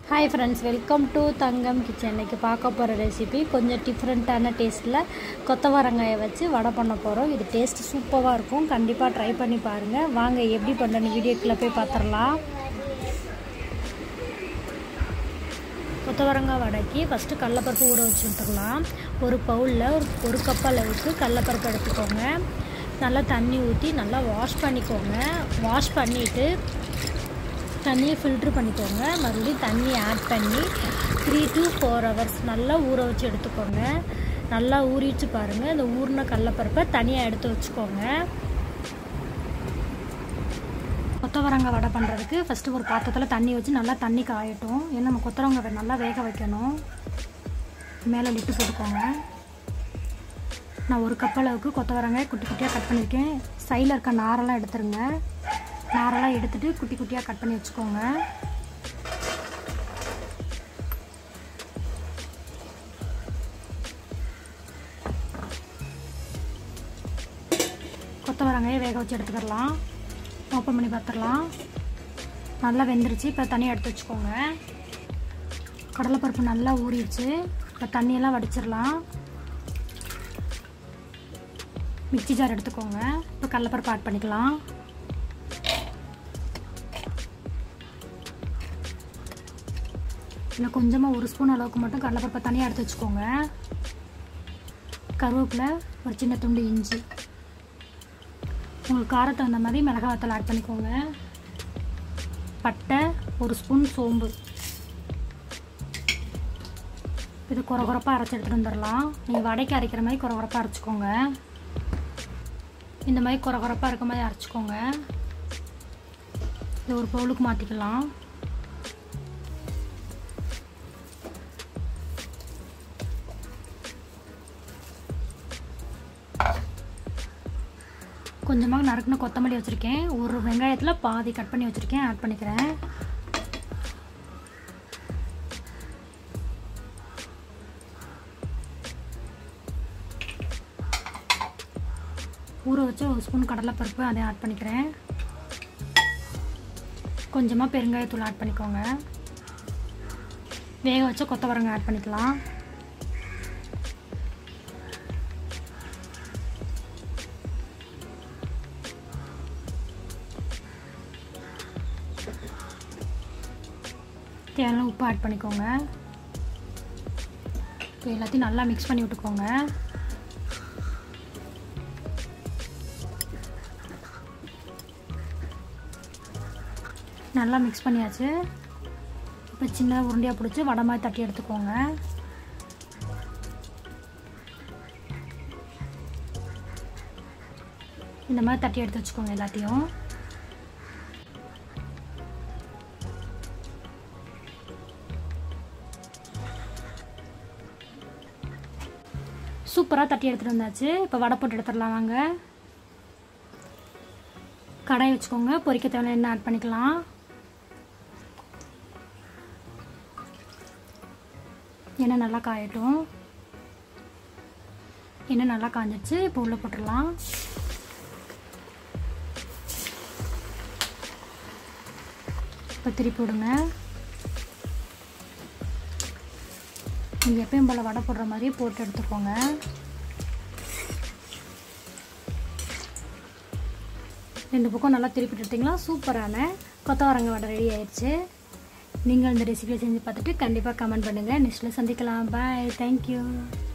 hi friends welcome to Thangam kitchen இன்றைக்கி பார்க்க போகிற ரெசிபி கொஞ்சம் டிஃப்ரெண்ட்டான டேஸ்ட்டில் கொத்தவரங்காயை வச்சு வடை பண்ண போகிறோம் இது டேஸ்ட் சூப்பராக இருக்கும் கண்டிப்பாக ட்ரை பண்ணி பாருங்கள் வாங்க எப்படி பண்ணுறேன்னு வீடியோக்குள்ளே போய் பார்த்துடலாம் கொத்தவரங்காய் வடைக்கு ஃபஸ்ட்டு கடலப்பருப்பு ஊற வச்சு விட்டுக்கலாம் ஒரு பவுலில் ஒரு ஒரு கப் அளவுக்கு கடலப்பருப்பு எடுத்துக்கோங்க நல்லா தண்ணி ஊற்றி நல்லா வாஷ் பண்ணிக்கோங்க வாஷ் பண்ணிவிட்டு தண்ணியை ஃபில்ட்ரு பண்ணிக்கோங்க மறுபடியும் தண்ணி ஆட் பண்ணி த்ரீ டு ஃபோர் ஹவர்ஸ் நல்லா ஊற வச்சு எடுத்துக்கோங்க நல்லா ஊறிச்சு பாருங்கள் இந்த ஊறின கடலப்பருப்பை தனியாக எடுத்து வச்சுக்கோங்க கொத்தவரங்காய் வடை பண்ணுறதுக்கு ஃபஸ்ட்டு ஒரு பாத்திரத்தில் தண்ணி வச்சு நல்லா தண்ணி காயட்டும் ஏன்னா நம்ம கொத்தவரங்காய் நல்லா வேக வைக்கணும் மேலே லிட்டு போட்டுக்கோங்க நான் ஒரு கப் அளவுக்கு கொத்தவரங்காய் குட்டி குட்டியாக கட் பண்ணியிருக்கேன் சைடில் இருக்க நாரெல்லாம் எடுத்துருங்க நாரெல்லாம் எடுத்துகிட்டு குட்டி குட்டியாக கட் பண்ணி வச்சுக்கோங்க கொத்தவரங்காயை வேக வச்சு எடுத்துக்கிடலாம் ஓப்பன் பண்ணி பார்த்துடலாம் நல்லா வெந்துருச்சு இப்போ தண்ணியை எடுத்து வச்சுக்கோங்க கடலைப்பருப்பு நல்லா ஊறிடுச்சு இப்போ தண்ணியெல்லாம் வடிச்சிடலாம் மிக்சி ஜார் எடுத்துக்கோங்க இப்போ கடலைப்பருப்பு ஆட் பண்ணிக்கலாம் இல்லை கொஞ்சமாக ஒரு ஸ்பூன் அளவுக்கு மட்டும் கடலைப்பருப்பை தனியாக எடுத்து வச்சுக்கோங்க கருவேப்பிலை ஒரு சின்ன துண்டு இஞ்சி உங்களுக்கு காரத்தை தகுந்த மாதிரி மிளகா வத்தல் ஆட் பண்ணிக்கோங்க பட்டை ஒரு ஸ்பூன் சோம்பு இது குறை குறைப்பாக அரைச்சி எடுத்துகிட்டு வந்துடலாம் நீங்கள் வடைக்கு அரைக்கிற மாதிரி குறை குறைப்பாக அரைச்சிக்கோங்க இந்த மாதிரி குறை குறைப்பாக இருக்க மாதிரி அரைச்சிக்கோங்க இது ஒரு பவுலுக்கு மாற்றிக்கலாம் கொஞ்சமாக நறுக்குன கொத்தமல்லி வச்சுருக்கேன் ஒரு வெங்காயத்தில் பாதி கட் பண்ணி வச்சுருக்கேன் ஆட் பண்ணிக்கிறேன் ஊற வச்சு ஒரு ஸ்பூன் கடலைப்பருப்பு அதை ஆட் பண்ணிக்கிறேன் கொஞ்சமாக பெருங்காயத்தூள் ஆட் பண்ணிக்கோங்க வேக வச்ச கொத்தவரங்காய் ஆட் பண்ணிக்கலாம் தேவையான உப்பு ஆட் பண்ணிக்கோங்க இப்போ எல்லாத்தையும் நல்லா மிக்ஸ் பண்ணி விட்டுக்கோங்க நல்லா மிக்ஸ் பண்ணியாச்சு இப்போ சின்ன உருண்டையாக பிடிச்சி வடை மாதிரி தட்டி எடுத்துக்கோங்க இந்த மாதிரி தட்டி எடுத்து வச்சுக்கோங்க எல்லாத்தையும் சூப்பராக தட்டி எடுத்துகிட்டு வந்தாச்சு இப்போ வடை போட்டு எடுத்துடலாம் வாங்க கடாய் வச்சுக்கோங்க பொரிக்க தேவையான எண்ணெய் ஆட் பண்ணிக்கலாம் எண்ணெய் நல்லா காயட்டும் எண்ணெய் நல்லா காஞ்சிடுச்சு இப்போ உள்ளே போட்டுடலாம் இப்போ திருப்பி விடுங்க நீங்கள் எப்பயும் போல் வடை போடுற மாதிரியே போட்டு எடுத்துக்கோங்க ரெண்டு பக்கம் நல்லா திருப்பிட்டு எடுத்திங்களா சூப்பரான கொத்தவரங்காய் வடை ரெடி ஆயிடுச்சு நீங்கள் இந்த ரெசிபியை செஞ்சு பார்த்துட்டு கண்டிப்பாக கமெண்ட் பண்ணுங்கள் நெக்ஸ்ட்டில் சந்திக்கலாம் பாய் தேங்க்யூ